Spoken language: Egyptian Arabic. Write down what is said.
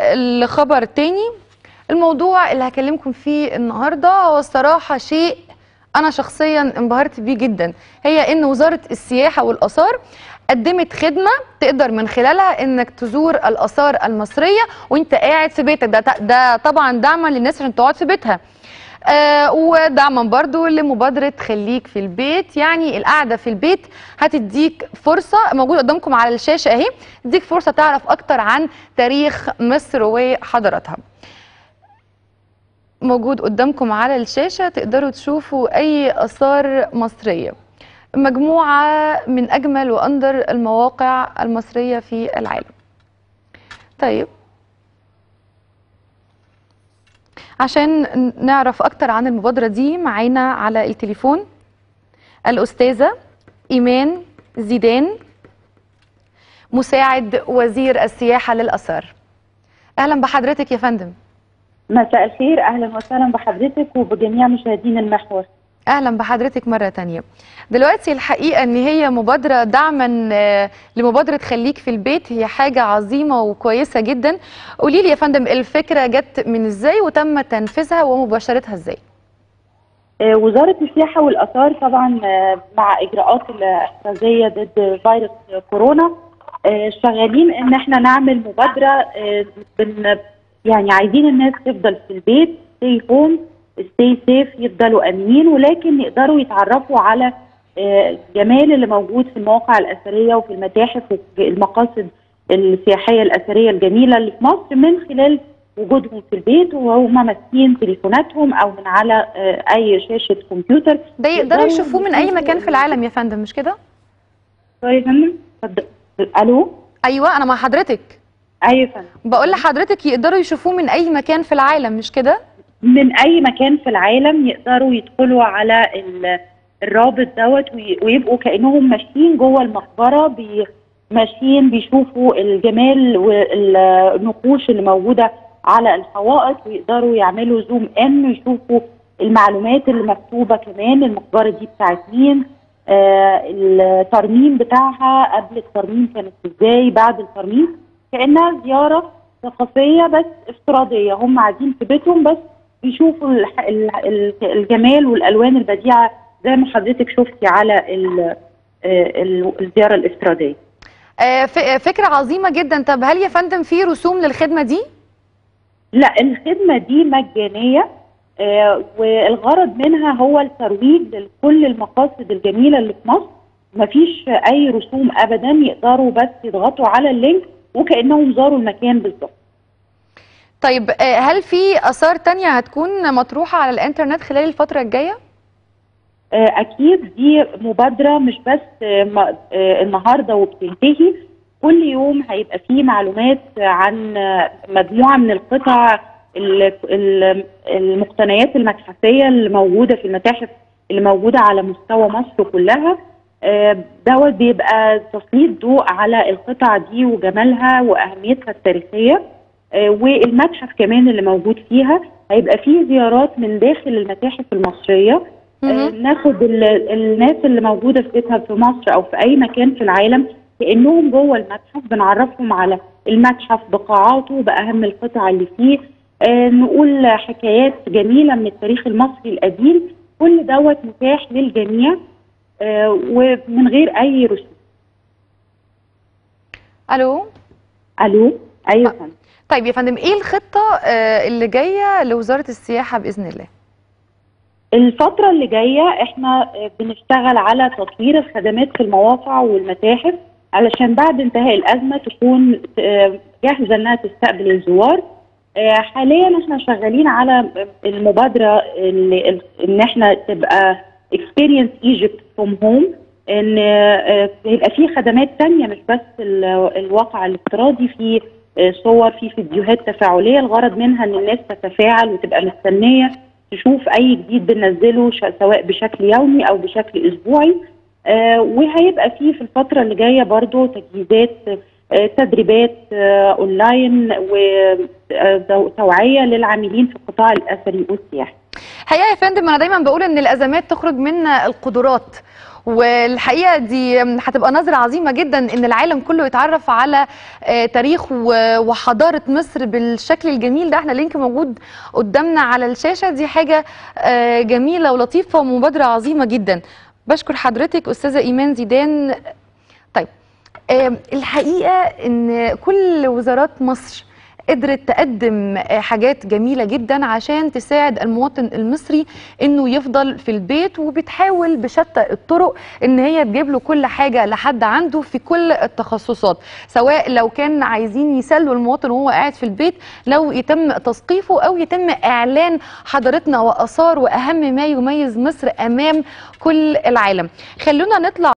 لخبر تاني الموضوع اللي هكلمكم فيه النهارده هو الصراحه شيء انا شخصيا انبهرت بيه جدا هي ان وزاره السياحه والاثار قدمت خدمه تقدر من خلالها انك تزور الاثار المصريه وانت قاعد في بيتك ده ده طبعا دعما للناس عشان تقعد في بيتها آه ودعما برضو لمبادرة خليك في البيت يعني القعدة في البيت هتديك فرصة موجودة قدامكم على الشاشة اهي تديك فرصة تعرف اكتر عن تاريخ مصر وحضاراتها موجود قدامكم على الشاشة تقدروا تشوفوا اي اثار مصرية مجموعة من اجمل واندر المواقع المصرية في العالم طيب عشان نعرف اكتر عن المبادره دي معانا على التليفون الاستاذه ايمان زيدان مساعد وزير السياحه للاثار اهلا بحضرتك يا فندم مساء الخير اهلا وسهلا بحضرتك وبجميع مشاهدين المحور اهلا بحضرتك مره تانية دلوقتي الحقيقه ان هي مبادره دعما لمبادره خليك في البيت هي حاجه عظيمه وكويسه جدا قولي لي يا فندم الفكره جت من ازاي وتم تنفيذها ومباشرتها ازاي وزاره السياحه والاثار طبعا مع اجراءات الاحترازيه ضد فيروس كورونا شغالين ان احنا نعمل مبادره يعني عايزين الناس تفضل في البيت ستي هوم ستي سيف يفضلوا امنين ولكن يقدروا يتعرفوا على الجمال اللي موجود في المواقع الاثريه وفي المتاحف وفي المقاصد السياحيه الاثريه الجميله اللي في مصر من خلال وجودهم في البيت وهم ماسكين تليفوناتهم او من على اي شاشه كمبيوتر ده يقدروا يشوفوه من اي مكان في العالم يا فندم مش كده؟ يا فندم الو ايوه انا مع حضرتك ايوه يا فندم بقول لحضرتك يقدروا يشوفوه من اي مكان في العالم مش كده؟ من اي مكان في العالم يقدروا يدخلوا على الرابط دوت ويبقوا كانهم ماشيين جوه المقبره بي ماشيين بيشوفوا الجمال والنقوش اللي موجوده على الحوائط ويقدروا يعملوا زوم ان ويشوفوا المعلومات اللي مكتوبه كمان المقبره دي بتاعت مين آه الترميم بتاعها قبل الترميم كانت ازاي بعد الترميم كانها زياره ثقافيه بس افتراضيه هم قاعدين في بيتهم بس بيشوفوا الجمال والالوان البديعه زي ما حضرتك شفتي على الزياره الافتراضيه. فكره عظيمه جدا طب هل يا فندم في رسوم للخدمه دي؟ لا الخدمه دي مجانيه والغرض منها هو الترويج لكل المقاصد الجميله اللي في مصر مفيش اي رسوم ابدا يقدروا بس يضغطوا على اللينك وكانهم زاروا المكان بالظبط. طيب هل في اثار تانية هتكون مطروحه على الانترنت خلال الفتره الجايه اكيد دي مبادره مش بس النهارده وبتنتهي كل يوم هيبقى فيه معلومات عن مجموعه من القطع المقتنيات المتحفيه اللي موجوده في المتاحف اللي موجوده على مستوى مصر كلها دوت بيبقى تسليط ضوء على القطع دي وجمالها واهميتها التاريخيه والمتحف كمان اللي موجود فيها هيبقى فيه زيارات من داخل المتاحف المصريه ناخد الناس اللي موجوده في بيتها في مصر او في اي مكان في العالم كانهم جوه المتحف بنعرفهم على المتحف بقاعاته باهم القطع اللي فيه آه نقول حكايات جميله من التاريخ المصري القديم كل دوت متاح للجميع آه ومن غير اي رسوم الو الو ايوه فندم طيب يا فندم ايه الخطه آه اللي جايه لوزاره السياحه باذن الله الفترة اللي جاية احنا بنشتغل على تطوير الخدمات في المواقع والمتاحف علشان بعد انتهاء الأزمة تكون جاهزة انها تستقبل الزوار حاليا احنا شغالين على المبادرة اللي ان احنا تبقى experience Egypt from home ان يبقى في خدمات تانية مش بس الواقع الافتراضي في صور في فيديوهات تفاعلية الغرض منها ان الناس تتفاعل وتبقى مستنية تشوف اي جديد بننزله سواء بشكل يومي او بشكل اسبوعي آه وهيبقى فيه في الفتره اللي جايه برضو تجهيزات آه تدريبات آه اونلاين وتوعيه للعاملين في القطاع الاثري والسياحي. حقيقه يا فندم انا دايما بقول ان الازمات تخرج من القدرات والحقيقه دي هتبقى نظره عظيمه جدا ان العالم كله يتعرف على آه، تاريخ و- وحضاره مصر بالشكل الجميل ده احنا اللينك موجود قدامنا على الشاشه دي حاجه آه، جميله ولطيفه ومبادره عظيمه جدا بشكر حضرتك استاذه ايمان زيدان طيب آه، الحقيقه ان كل وزارات مصر قدرت تقدم آه، حاجات جميله جدا عشان تساعد المواطن المصري انه يفضل في البيت وبتحاول بشتى الطرق ان هي تجيب له كل حاجه لحد عنده في كل التخصصات سواء لو كان عايزين يسلوا المواطن وهو قاعد في البيت لو يتم تثقيفه او يتم اعلان حضارتنا واثار واهم ما يميز مصر امام كل العالم خلونا نطلع